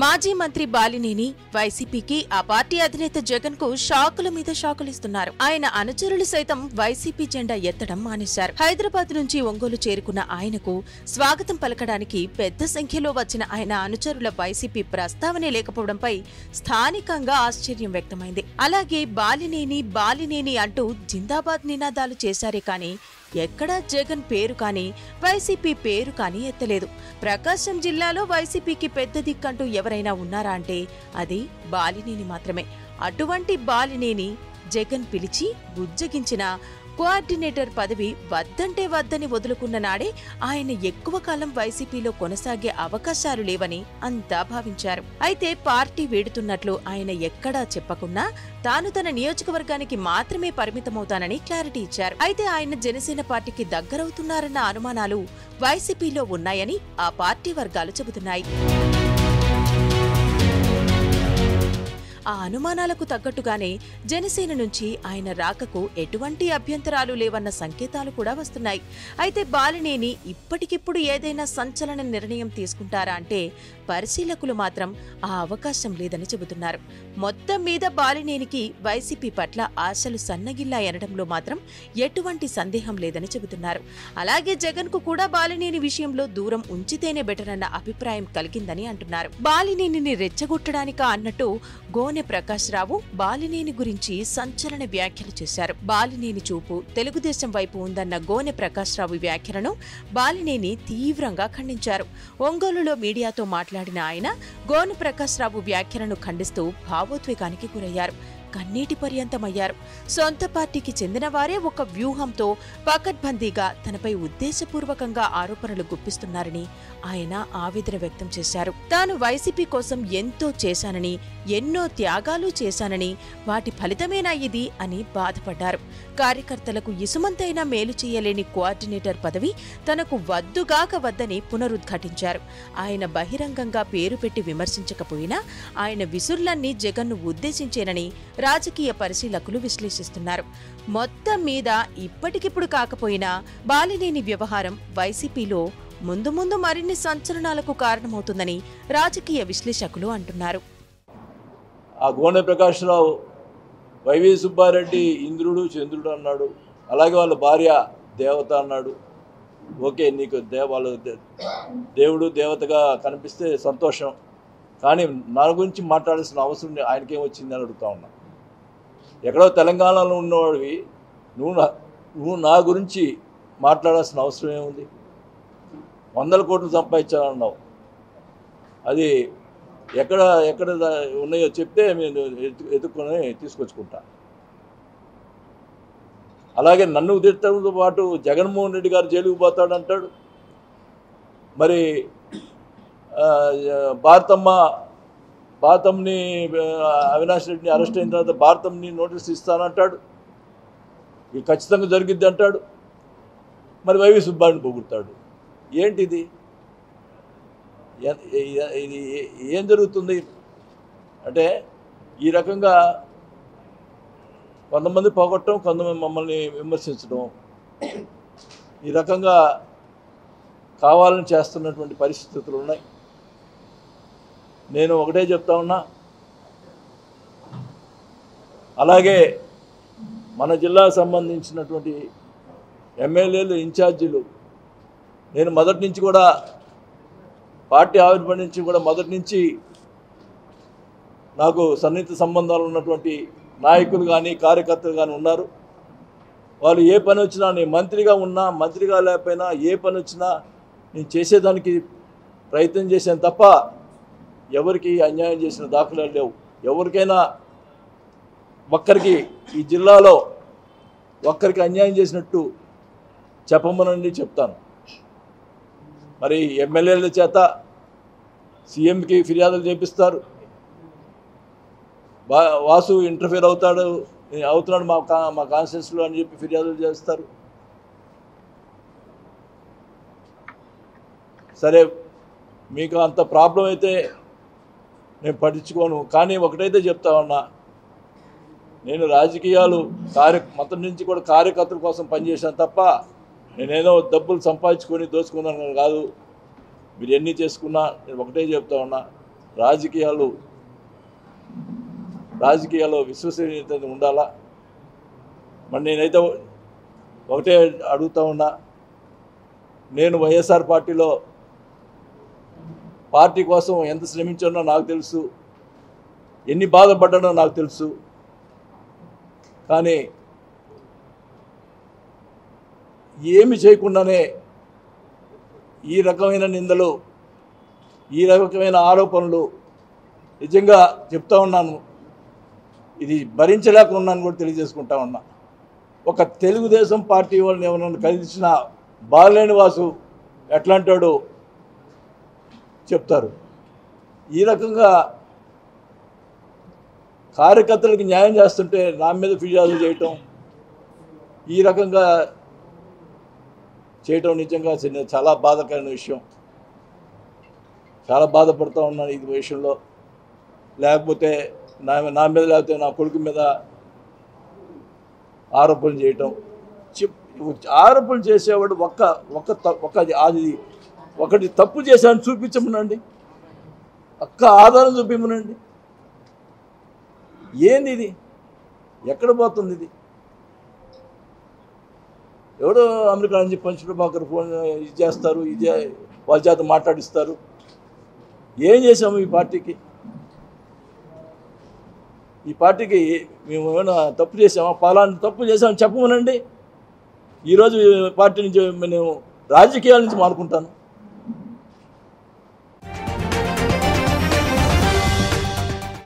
మాజీ మంత్రి బాలినేని వైసీపీకి ఆ పార్టీ అధినేత జగన్ కు షాకుల మీద షాకులిస్తున్నారు ఆయన అనుచరులు సైతం వైసీపీ జెండా ఎత్తడం మానేశారు హైదరాబాద్ నుంచి ఒంగోలు చేరుకున్న ఆయనకు స్వాగతం పలకడానికి పెద్ద సంఖ్యలో వచ్చిన ఆయన అనుచరుల వైసీపీ ప్రస్తావనే లేకపోవడంపై స్థానికంగా ఆశ్చర్యం వ్యక్తమైంది అలాగే బాలినేని బాలినేని అంటూ జిందాబాద్ నినాదాలు చేశారే కానీ ఎక్కడా జగన్ పేరు కానీ వైసీపీ పేరు కానీ ఎత్తలేదు ప్రకాశం జిల్లాలో వైసీపీకి పెద్ద దిక్కంటూ ఎవరైనా ఉన్నారా అంటే అది బాలినేని మాత్రమే అటువంటి బాలినేని జగన్ పిలిచి బుజ్జగించిన కోఆర్డినేటర్ పదవి వద్దంటే వద్దని వదులుకున్న నాడే ఆయన ఎక్కువ కాలం వైసీపీలో కొనసాగే అవకాశాలు లేవని అంతా భావించారు అయితే పార్టీ వీడుతున్నట్లు ఆయన ఎక్కడా చెప్పకున్నా తాను తన నియోజకవర్గానికి మాత్రమే పరిమితమవుతానని క్లారిటీ ఇచ్చారు అయితే ఆయన జనసేన పార్టీకి దగ్గరవుతున్నారన్న అనుమానాలు వైసీపీలో ఉన్నాయని ఆ పార్టీ వర్గాలు చెబుతున్నాయి ఆ అనుమానాలకు తగ్గట్టుగానే జనసేన నుంచి ఆయన రాకకు ఎటువంటి అభ్యంతరాలు లేవన్న సంకేతాలు కూడా వస్తున్నాయి అయితే బాలినేని ఇప్పటికిప్పుడు ఏదైనా సంచలన నిర్ణయం తీసుకుంటారా అంటే పరిశీలకులు మాత్రం ఆ అవకాశం లేదని చెబుతున్నారు మొత్తం మీద బాలినేనికి వైసీపీ పట్ల ఆశలు సన్నగిల్లాయనడంలో మాత్రం ఎటువంటి సందేహం లేదని చెబుతున్నారు అలాగే జగన్ కు కూడా బాలినేని విషయంలో దూరం ఉంచితేనే బెటర్ అన్న అభిప్రాయం కలిగిందని అంటున్నారు బాలినేనిని రెచ్చగొట్టడానికా అన్నట్టు గోనె ప్రకాష్ రావు బాలినేని గురించి సంచలన వ్యాఖ్యలు చేశారు బాలినేని చూపు తెలుగుదేశం వైపు ఉందన్న గోనె ప్రకాష్ రావు వ్యాఖ్యలను బాలినేని తీవ్రంగా ఖండించారు ఒంగోలులో మీడియాతో మాట్లాడిన ఆయన గోనె ప్రకాష్ రావు వ్యాఖ్యలను ఖండిస్తూ భావోద్వేగానికి గురయ్యారు కన్నీటి పర్యంతమయ్యారు సొంత పార్టీకి చెందిన వారే ఒక వ్యూహంతో పకడ్బందీగా తనపై ఉద్దేశపూర్వకంగా ఆరోపణలు గుప్పిస్తున్నారని ఆయన ఆవేదన వ్యక్తం చేశారు తాను వైసీపీ కోసం ఎంతో చేశానని ఎన్నో త్యాగాలు చేశానని వాటి ఫలితమేనా ఇది అని బాధపడ్డారు కార్యకర్తలకు ఇసుమంతైనా మేలు చేయలేని కోఆర్డినేటర్ పదవి తనకు వద్దుగాక వద్దని పునరుద్ఘాటించారు ఆయన బహిరంగంగా పేరు పెట్టి విమర్శించకపోయినా ఆయన విసుర్లన్నీ జగన్ను ఉద్దేశించేనని రాజకీయ పరిశీలకులు విశ్లేషిస్తున్నారు మొత్తం మీద ఇప్పటికిప్పుడు కాకపోయినా బాలినేని వ్యవహారం వైసీపీలో ముందు ముందు మరిన్ని సంచలనాలకు కారణమవుతుందని రాజకీయ విశ్లేషకులు అంటున్నారు ఆ గోనె ప్రకాశ్రావు వైవి సుబ్బారెడ్డి ఇంద్రుడు చంద్రుడు అన్నాడు అలాగే వాళ్ళ భార్య దేవత అన్నాడు ఓకే నీకు దే వాళ్ళు దే- దేవుడు దేవతగా కనిపిస్తే సంతోషం కానీ నా గురించి మాట్లాడాల్సిన అవసరం ఆయనకేం వచ్చిందని అడుగుతా ఉన్నా ఎక్కడో తెలంగాణలో ఉన్నవాడివి నువ్వు నా నువ్వు నా గురించి మాట్లాడాల్సిన అవసరం ఏముంది వందల కోట్లు సంపాదించాలన్నావు అది ఎక్కడ ఎక్కడ దా- ఉన్నాయో చెప్తే నేను ఎత్తు ఎత్తుక్కొని తీసుకొచ్చుకుంటా అలాగే నన్ను ఉదిర్చడంతో పాటు జగన్మోహన్ రెడ్డి గారు జైలుకు పోతాడంటాడు మరి ఆ, భారతమ్మ భారతంని ఆ, అవినాష్ రెడ్డిని అరెస్ట్ అయిన తర్వాత భారతంని నోటీస్ ఇస్తానంటాడు ఇది ఖచ్చితంగా జరిగిద్ది అంటాడు మరి వైవి సుబ్బారిని పొగుడతాడు ఏంటిది ఎ- ఎ- ఇది ఏ- ఏం జరుగుతుంది అంటే ఈ రకంగా కొంతమంది పోగొట్టడం కొంతమంది మమ్మల్ని విమర్శించడం ఈ రకంగా కావాలని చేస్తున్నటువంటి పరిస్థితులు ఉన్నాయి నేను ఒకటే చెప్తా ఉన్నా అలాగే మన జిల్లాకు సంబంధించినటువంటి ఎమ్మెల్యేలు ఇన్ఛార్జీలు నేను మొదటి నుంచి కూడా పార్టీ ఆవిర్భావం నుంచి కూడా మొదటి నుంచి నాకు సన్నిహిత సంబంధాలు ఉన్నటువంటి నాయకులు కానీ కార్యకర్తలు కానీ ఉన్నారు వాళ్ళు ఏ పని వచ్చినా నేను మంత్రిగా ఉన్నా మంత్రిగా లేకపోయినా ఏ పని వచ్చినా నేను చేసేదానికి ప్రయత్నం చేశాను తప్ప ఎవరికి అన్యాయం చేసిన దాఖలాలు లేవు ఎవరికైనా ఒక్కరికి ఈ జిల్లాలో ఒక్కరికి అన్యాయం చేసినట్టు చెప్పమనండి చెప్తాను మరి ఎమ్మెల్యేల చేత సీఎంకి ఫిర్యాదులు చేపిస్తారు వా వాసు ఇంటర్ఫియర్ అవుతాడు అవుతున్నాడు మా కా మా కాన్స్టిట్యూన్సీలో అని చెప్పి ఫిర్యాదులు చేస్తారు సరే మీకు అంత ప్రాబ్లం అయితే నేను పట్టించుకోను కానీ ఒకటైతే చెప్తా ఉన్నా నేను రాజకీయాలు కార్య మొత్తం నుంచి కూడా కార్యకర్తల కోసం పనిచేశాను తప్ప నేనేదో డబ్బులు సంపాదించుకొని దోచుకున్నాను కాదు మీరు ఎన్ని చేసుకున్నా నేను ఒకటే చెప్తా ఉన్నా రాజకీయాలు రాజకీయాల్లో విశ్వసనీయత ఉండాలా మరి నేనైతే ఒకటే అడుగుతా ఉన్నా నేను వైఎస్ఆర్ పార్టీలో పార్టీ కోసం ఎంత శ్రమించానో నాకు తెలుసు ఎన్ని బాధపడ్డానో నాకు తెలుసు కానీ ఏమి చేయకుండానే ఈ రకమైన నిందలు ఈ రకమైన ఆరోపణలు నిజంగా చెప్తా ఉన్నాను ఇది భరించలేకున్నాను కూడా తెలియజేసుకుంటా ఉన్నా ఒక తెలుగుదేశం పార్టీ వాళ్ళని ఎవరైనా కలిసిన బాలలేని వాసు ఎట్లాంటాడో చెప్తారు ఈ రకంగా కార్యకర్తలకు న్యాయం చేస్తుంటే నా మీద ఫిర్యాదులు చేయటం ఈ రకంగా చేయటం నిజంగా చిన్న- చాలా బాధకరమైన విషయం చాలా బాధపడుతూ ఉన్నాను ఈ విషయంలో లేకపోతే నా నా మీద లేకపోతే నా కొడుకు మీద ఆరోపణలు చేయటం చెప్ ఆరోపణలు చేసేవాడు ఒక్క ఒక్క త- ఒక అది ఒకటి తప్పు చేశాను చూపించమనండి ఒక్క ఆధారం చూపించమనండి ఏంది ఇది ఎక్కడ పోతుంది ఇది ఎవడో అమెరికా నుంచి పంచుబాకర్ ఫోన్ ఇది చేస్తారు ఇది వాళ్ళ చేత మాట్లాడిస్తారు ఏం చేసాము ఈ పార్టీకి ఈ పార్టీకి మేము ఏమైనా తప్పు చేసామా పలానా తప్పు చేసామని చెప్పమనండి ఈరోజు ఈ పార్టీ నుంచి నేను రాజకీయాల నుంచి మానుకుంటాను